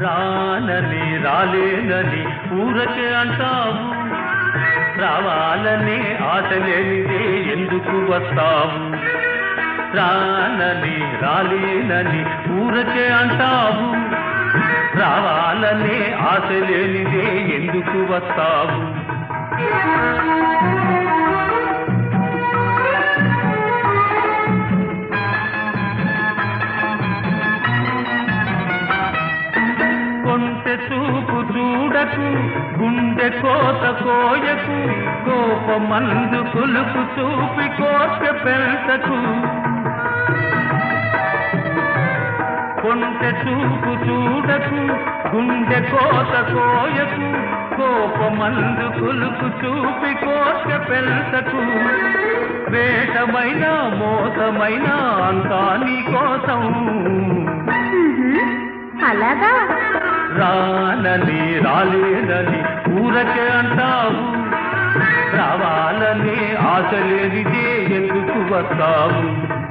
రానని రాలేనని ఊరకే అంటావు రావాలని ఆశ లేనిదే ఎందుకు వస్తావు రానని రాలేనని ఊరకే అంటావు రావాలని ఆశ లేనిదే ఎందుకు వస్తావు కొంటె చూపు చూడకు గుండె కోత కోయకు కోపమందు కొలుపు చూపి కోట పెంచకు కొంటె చూపు చూడకు గుండె కోత కోయకు కోపమందు కొలుపు చూపి కోట పెంచకు వేషమైన మోసమైన అంతా నీ కోసం మ్మ్హ్మ్. అలాగా రానని రాలేదని ఊరకే అంటావు రావాలని ఆశ లేనిదే ఎందుకు వస్తావు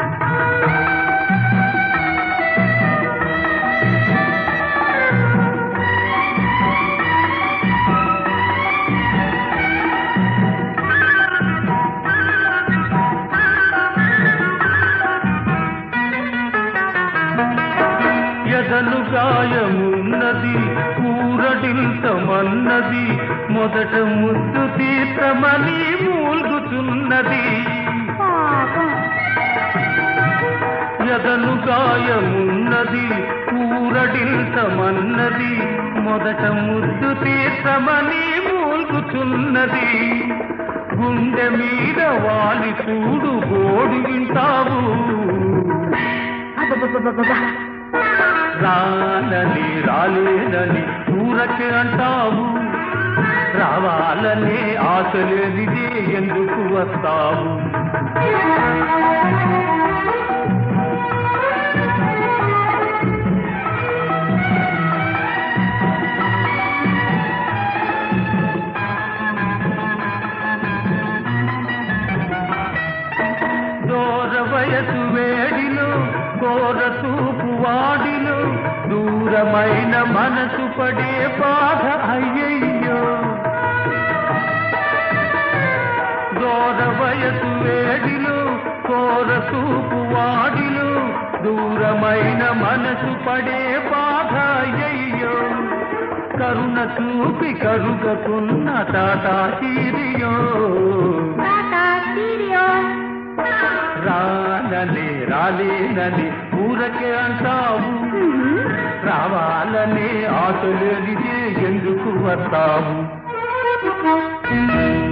ఎదలు గాయమున్నది ఊరడింతమన్నది మొదట ముద్దు తీర్థమని మూల్గుతున్నది పాపం ఎదలు గాయమున్నది ఊరడింతమన్నది మొదట ముద్దు తీర్థమని మూల్గుతున్నది గుండె మీద వాలి చూడు గోడు వింటావు అబ్బబ్బబ్బబ్బబ్బా. రానని రాలేనని ఊరకే అంటావు రావాలనే ఆశ లేనిదే ఎందుకు వస్తావు దూర వయసు వేడిలో కోర తూపు వాడిలో దూరమైన మనసు పడే బాధ అయ్యయ్యో దూర వయసు వేడిలో కోర తూపు వాడిలో దూరమైన మనసు పడే బాధ అయ్యయ్యో కరుణ చూపి కరుగకున్న టాటా తీరియో టాటా స్టీరియో. రానని రాలేనని ఊరకే అంటావు మ్మ్హ్మ్. రావాలని ఆశ లేనిదే ఎందుకు వస్తావు